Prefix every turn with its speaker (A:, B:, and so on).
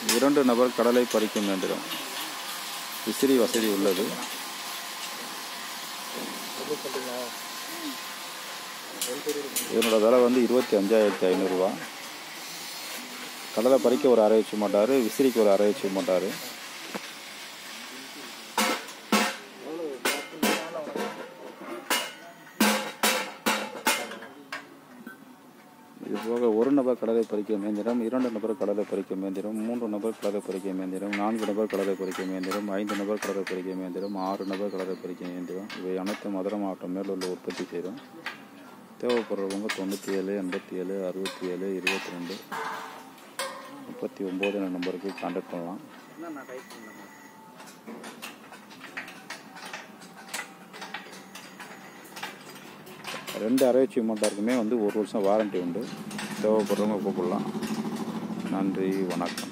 A: இரண்டு நபர் கடலை பறிக்கும் இயந்திரம் விசிறி வசதி உள்ளது இதனோட விலை வந்து இருபத்தி அஞ்சாயிரத்தி ஐநூறுரூவா கடலை பறிக்க ஒரு அரை வச்சு மாட்டார் விசிறிக்கு ஒரு அரை வச்சு மாட்டார் இது போக ஒரு நபர் கடலை பறிக்கும் இயந்திரம் இரண்டு நபர் கடலை பறிக்கும் இயந்திரம் மூன்று நபர் கடலை பறிக்கும் இயந்திரம் நான்கு நபர் கடலை பறிக்கும் இயந்திரம் ஐந்து நபர் கடலை பறிக்கும் இயந்திரம் ஆறு நபர் கடலை பறிக்கும் இயந்திரம் இவை அனைத்தும் மதுரை மாவட்டம் மேலூரில் உற்பத்தி செய்கிறோம் தேவைப்படுறவங்க தொண்ணூற்றி ஏழு எண்பத்தி ஏழு அறுபத்தி ஏழு இருபத்தி ரெண்டு முப்பத்தி ஒம்பது நம்பருக்கு கான்டாக்ட் பண்ணலாம் ரெண்டு அரைச்சி மோட்டாருக்குமே வந்து ஒரு வருஷம் வாரண்டி உண்டு தேவைப்படுறவங்க கூப்பிடலாம் நன்றி வணக்கம்